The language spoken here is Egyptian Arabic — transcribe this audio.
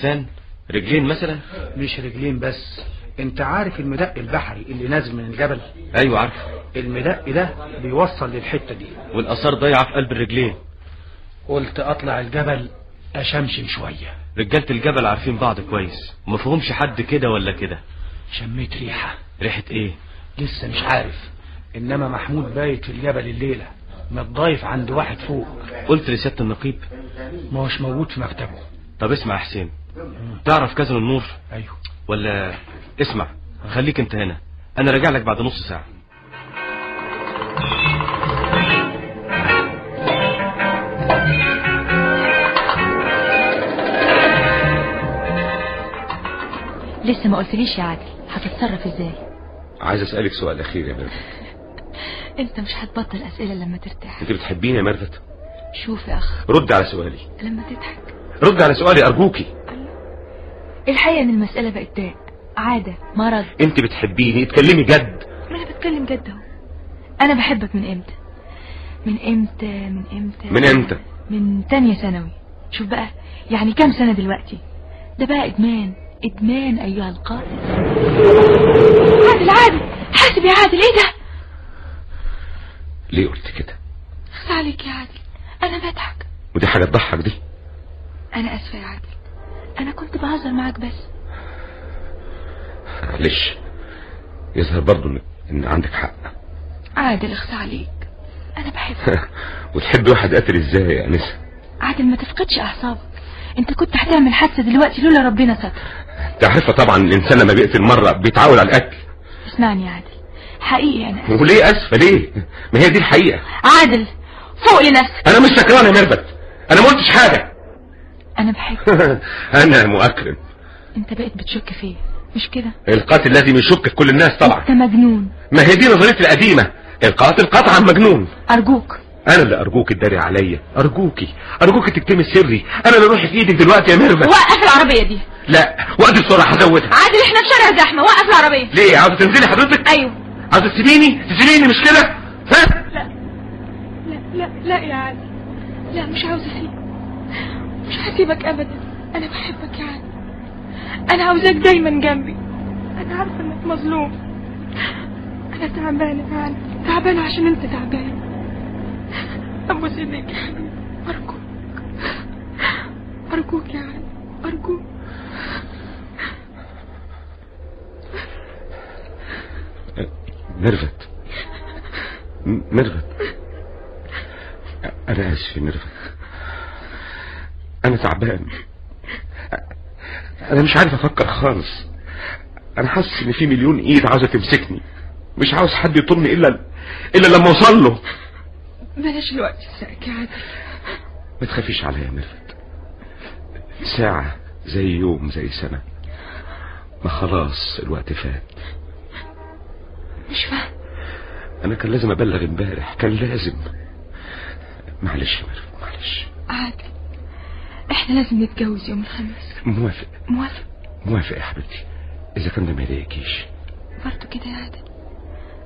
لسان رجلين مثلا مش رجلين بس انت عارف المدق البحري اللي نازل من الجبل ايوه عارف المدق ده بيوصل للحتة دي والاثار ضايعه في قلب الرجلين قلت اطلع الجبل اشمشم شوية رجاله الجبل عارفين بعض كويس وما فيهمش حد كده ولا كده شميت ريحة ريحه ايه لسه مش عارف انما محمود بايت في الجبل الليلة متضايف عند واحد فوق قلت لسياده النقيب ما هوش موجود في مكتبه طب اسمع يا حسين تعرف كازن النور ايوه ولا اسمع خليك انت هنا انا راجع لك بعد نص ساعه لسه ما قلتليش يا عادل هتتصرف ازاي عايز اسالك سؤال اخير يا ميرفت انت مش هتبطل اسئله لما ترتاح انت بتحبيني يا ميرفت شوف يا اخ رد على سؤالي لما تضحك رد على سؤالي ارجوكي الحقيقه ان المساله بقت داء عاده مرض انت بتحبيني اتكلمي جد ما انا بتكلم جد اهو انا بحبك من امتى من امتى من امتى من امتى من تانية ثانوي شوف بقى يعني كام سنة دلوقتي ده بقى ادمان ادمان ايها القائد عادل عادل حاسب يا عادل ايه ده ليه قلت كده اخس عليك يا عادل انا بضحك ودي حاجه تضحك دي انا اسفة يا عادل انا كنت بهزر معاك بس معلش يظهر برضو ان, إن عندك حق عادل اخس عليك انا بحبك وتحب واحد قاتل ازاي يا انسه عادل ما تفقدش اعصابك انت كنت هتعمل حادثة دلوقتي لولا ربنا ستر انت عارفه طبعا ان الانسان لما بيقتل مره بيتعود على القتل اسمعني يا عادل حقيقي انا آسفة. وليه اسفه ليه ما هي دي الحقيقه عادل فوق لنفسك انا مش سكران يا ميرفت انا ما قلتش حاجه انا بحبك انا مؤكرم انت بقيت بتشك فيا مش كده القاتل لازم يشك في كل الناس طبعا انت مجنون ما هي دي نظريتي القديمه القاتل قطعا مجنون ارجوك انا اللي ارجوك تداري عليا ارجوكي ارجوك تكتمي سري انا اللي روحي في ايدك دلوقتي يا ميرفت وقف العربية دي لا وقت بسرعه هزودها عادل احنا في شارع زحمة وقف العربية ليه عاوزه تنزلي حضرتك ايوه عاوزه تسيبيني تسيبيني مش كده ها لا لا لا يا عادل لا مش عاوزة اسيبك مش هسيبك ابدا انا بحبك يا عادل انا عاوزاك دايما جنبي انا عارفة انك مظلوم انا تعبانة يا عادل تعبانة عشان انت تعبان ابوس ايديك يا حبيبي ارجوك ارجوك يا عادل ارجوك ميرفت م- ميرفت انا اسف يا ميرفت انا تعبان انا مش عارف افكر خالص انا حاسس ان في مليون ايد عاوزه تمسكني مش عاوز حد يطلني الا الا لما اوصل له بلاش الوقت الساعة يا عادل ما تخافيش عليا يا ميرفت ساعة زي يوم زي سنة ما خلاص الوقت فات مش فاهم انا كان لازم ابلغ امبارح كان لازم معلش يا ميرفت معلش عادل احنا لازم نتجوز يوم الخميس موافق موافق موافق يا حبيبتي اذا كان ده ما يضايقكيش برضه كده يا عادل